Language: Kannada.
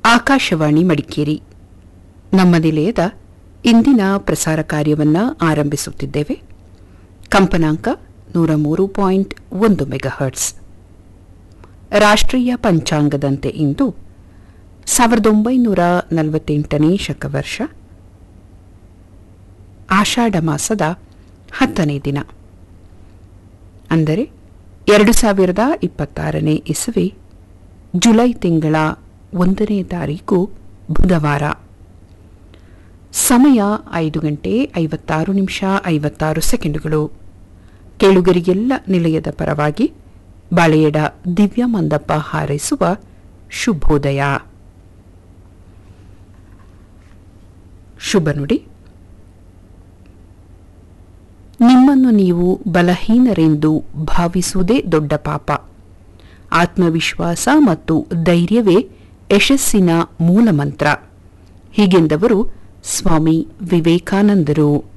ಆಕಾಶವಾಣಿ ಮಡಿಕೇರಿ ನಮ್ಮ ನಿಲಯದ ಇಂದಿನ ಪ್ರಸಾರ ಕಾರ್ಯವನ್ನು ಆರಂಭಿಸುತ್ತಿದ್ದೇವೆ ಕಂಪನಾಂಕ ನೂರ ಮೂರು ಪಾಯಿಂಟ್ ಒಂದು ಮೆಗಾಹರ್ಟ್ಸ್ ರಾಷ್ಟ್ರೀಯ ಪಂಚಾಂಗದಂತೆ ಇಂದು ಸಾವಿರದ ಒಂಬೈನೂರ ನಲವತ್ತೆಂಟನೇ ಶಕವರ್ಷ ಆಷಾಢ ಮಾಸದ ಹತ್ತನೇ ದಿನ ಅಂದರೆ ಎರಡು ಸಾವಿರದ ಇಪ್ಪತ್ತಾರನೇ ಇಸವಿ ಜುಲೈ ತಿಂಗಳ ಒಂದನೇ ತಾರೀಕು ಬುಧವಾರ ಸಮಯ ಐದು ಗಂಟೆ ಐವತ್ತಾರು ನಿಮಿಷ ಐವತ್ತಾರು ಸೆಕೆಂಡುಗಳು ಕೇಳುಗರಿಗೆಲ್ಲ ನಿಲಯದ ಪರವಾಗಿ ಬಾಳೆಯಡ ದಿವ್ಯ ಮಂದಪ್ಪ ಹಾರೈಸುವ ಶುಭೋದಯ ಶುಭ ನುಡಿ ನಿಮ್ಮನ್ನು ನೀವು ಬಲಹೀನರೆಂದು ಭಾವಿಸುವುದೇ ದೊಡ್ಡ ಪಾಪ ಆತ್ಮವಿಶ್ವಾಸ ಮತ್ತು ಧೈರ್ಯವೇ ಯಶಸ್ಸಿನ ಮೂಲಮಂತ್ರ ಹೀಗೆಂದವರು ಸ್ವಾಮಿ ವಿವೇಕಾನಂದರು